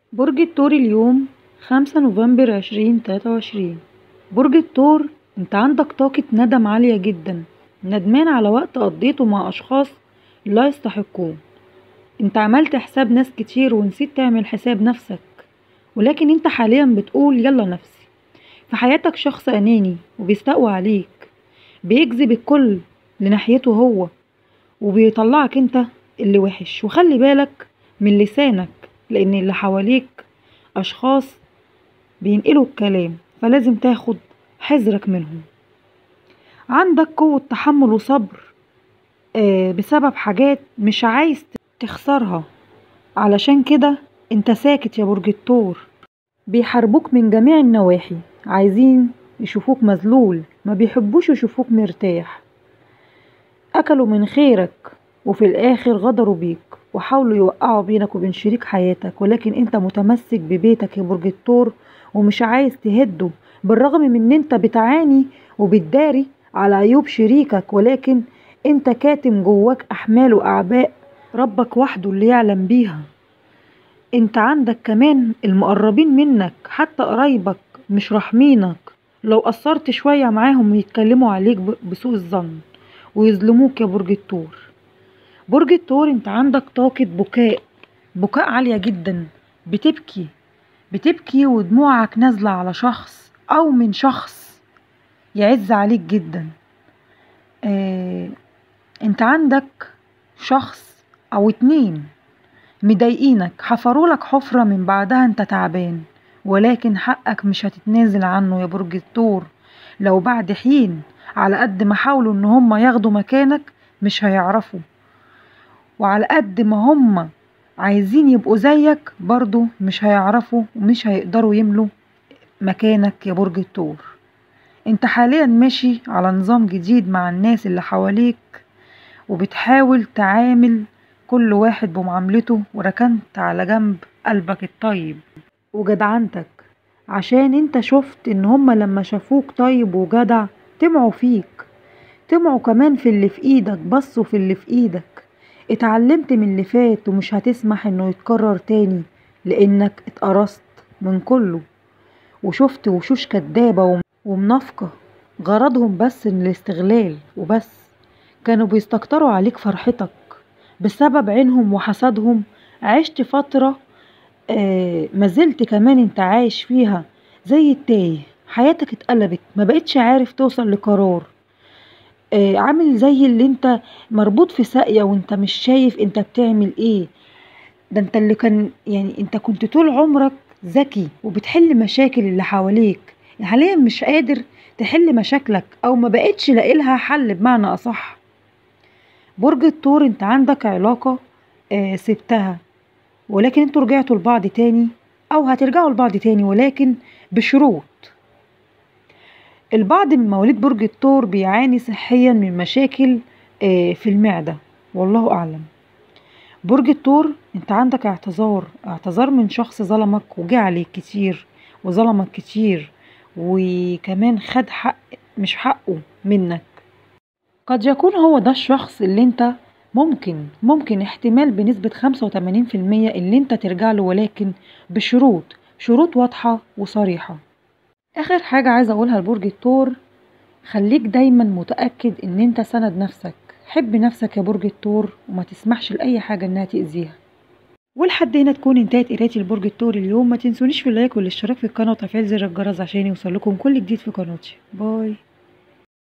برج الثور اليوم خمسة نوفمبر عشرين تلاتة وعشرين برج الثور انت عندك طاقة ندم عالية جدا ندمان على وقت قضيته مع أشخاص لا يستحقوه انت عملت حساب ناس كتير ونسيت تعمل حساب نفسك ولكن انت حاليا بتقول يلا نفسي في حياتك شخص أناني وبيستقوى عليك بيجذب الكل لناحيته هو وبيطلعك انت اللي وحش وخلي بالك من لسانك لان اللي حواليك اشخاص بينقلوا الكلام فلازم تاخد حذرك منهم عندك قوة تحمل وصبر آه بسبب حاجات مش عايز تخسرها علشان كده انت ساكت يا برج الثور بيحاربوك من جميع النواحي عايزين يشوفوك مذلول ما بيحبوش يشوفوك مرتاح أكلوا من خيرك وفي الآخر غدروا بيك وحاولوا يوقعوا بينك وبين شريك حياتك ولكن انت متمسك ببيتك يا برج الثور ومش عايز تهده بالرغم من ان انت بتعاني وبتداري على عيوب شريكك ولكن انت كاتم جواك احمال واعباء ربك وحده اللي يعلم بيها انت عندك كمان المقربين منك حتى قرايبك مش راحمينك لو قصرت شوية معاهم يتكلموا عليك بسوء الظن ويظلموك يا برج الثور برج الثور انت عندك طاقة بكاء بكاء عالية جدا بتبكي بتبكي ودموعك نازلة على شخص أو من شخص يعز عليك جدا اه انت عندك شخص أو اتنين مضايقينك حفرولك حفرة من بعدها انت تعبان ولكن حقك مش هتتنازل عنه يا برج الثور لو بعد حين على قد ما حاولوا ان هم ياخدوا مكانك مش هيعرفوا وعلى قد ما هم عايزين يبقوا زيك برضو مش هيعرفوا ومش هيقدروا يملوا مكانك يا برج الثور انت حاليا ماشي على نظام جديد مع الناس اللي حواليك وبتحاول تعامل كل واحد بمعاملته وركنت على جنب قلبك الطيب وجدعنتك عشان انت شفت ان هما لما شافوك طيب وجدع طمعوا فيك طمعوا كمان في اللي في ايدك بصوا في اللي في ايدك اتعلمت من اللي فات ومش هتسمح انه يتكرر تاني لانك اتقرصت من كله وشفت وشوش كدابة ومنافقة غرضهم بس ان الاستغلال وبس كانوا بيستكتروا عليك فرحتك بسبب عينهم وحسدهم عشت فترة آه مازلت كمان انت عايش فيها زي التايه حياتك اتقلبت ما بقتش عارف توصل لقرار آه عامل زي اللي انت مربوط في ساقية وانت مش شايف انت بتعمل ايه ده انت اللي كان يعني انت كنت طول عمرك ذكي وبتحل مشاكل اللي حواليك حاليا مش قادر تحل مشاكلك او ما بقتش لاقيلها حل بمعنى اصح برج الثور انت عندك علاقة آه سبتها ولكن انتوا رجعتوا لبعض تاني او هترجعوا لبعض تاني ولكن بشروط البعض من مواليد برج الثور بيعاني صحيا من مشاكل آه في المعدة والله اعلم برج الثور انت عندك اعتذار اعتذار من شخص ظلمك وجه عليك كتير وظلمك كتير وكمان خد حق مش حقه منك قد يكون هو ده الشخص اللي انت ممكن ممكن احتمال بنسبة خمسة وتمانين في المية اللي انت ترجع له ولكن بشروط شروط واضحة وصريحة اخر حاجة عايزة اقولها لبرج الثور خليك دايما متأكد ان انت سند نفسك حب نفسك يا برج الثور وما تسمحش لأي حاجة انها تأذيها ولحد هنا تكون انتهت قرايتي لبرج الثور اليوم ما تنسونيش في اللايك والاشتراك في القناة وتفعيل زر الجرس عشان يوصل لكم كل جديد في قناتي باي